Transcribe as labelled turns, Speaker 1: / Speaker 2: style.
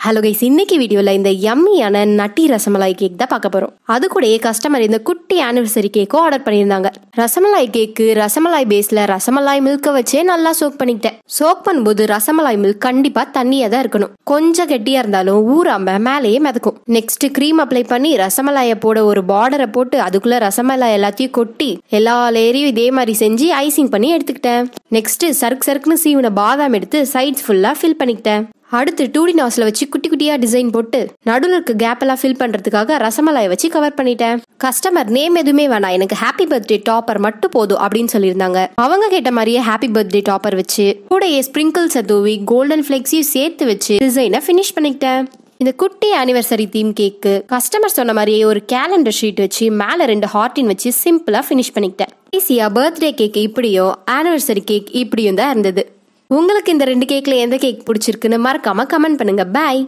Speaker 1: hello guys இன்னைக்கு வீடியோல இந்த யம்மியான நட்டி ரசமலாய் கேக் தான் பார்க்க போறோம் அது கூடயே கஸ்டமர் இந்த குட்டி ஆனிவர்சரி கேக்கும் ஆர்டர் பண்ணியிருந்தாங்க ரசமலாய் கேக்கு ரசமலாய் பேஸ்ல ரசமலாய் மில்க வச்சே நல்லா சோக் பண்ணிக்கிட்டேன் சோக் பண்ணும்போது ரசமலாய் மில்க் கண்டிப்பா தண்ணியா தான் இருக்கணும் கொஞ்சம் கெட்டியா இருந்தாலும் ஊறாம மேலேயே மிதக்கும் நெக்ஸ்ட் க்ரீம் அப்ளை பண்ணி ரசமலாயை போட ஒரு பார்டரை போட்டு அதுக்குள்ள ரசமலாய் எல்லாத்தையும் கொட்டி எல்லா லேயரையும் இதே மாதிரி செஞ்சு ஐசிங் பண்ணி எடுத்துக்கிட்டேன் நெக்ஸ்ட் சர்க் சர்க்குன்னு சீவின பாதாம் எடுத்து சைட்ஸ் ஃபுல்லா ஃபில் பண்ணிக்கிட்டேன் அடுத்து டூடி நாஸ்ல வச்சு குட்டி குட்டியா டிசைன் போட்டு நடுவில் இருக்க கேப் எல்லாம் ஃபில் பண்றதுக்காக ரசமலாயை வச்சு கவர் பண்ணிட்டேன் கஸ்டமர் நேம் எதுவுமே வேணாம் எனக்கு ஹாப்பி பர்த்டே டாப்பர் மட்டும் போதும் அப்படின்னு சொல்லியிருந்தாங்க அவங்க கேட்ட மாதிரியே ஹாப்பி பர்த்டே டாப்பர் வச்சு கூடயே ஸ்ப்ரிங்கிள்ஸை தூவி கோல்டன் ஃபிளெக்ஸையும் சேர்த்து வச்சு டிசைனை ஃபினிஷ் பண்ணிக்கிட்டேன் இந்த குட்டி ஆனிவர்சரி தீம் கேக்கு கஸ்டமர் சொன்ன மாதிரியே ஒரு கேலண்டர் ஷீட் வச்சு மேல ரெண்டு ஹார்டின் வச்சு சிம்பிளா ஃபினிஷ் பண்ணிக்கிட்டேன் ஈஸியா பர்த்டே கேக் இப்படியோ ஆனிவர்சரி கேக் இப்படியும் தான் இருந்தது உங்களுக்கு இந்த ரெண்டு கேக்ல எந்த கேக் பிடிச்சிருக்குன்னு மறக்காம கமெண்ட் பண்ணுங்க பாய்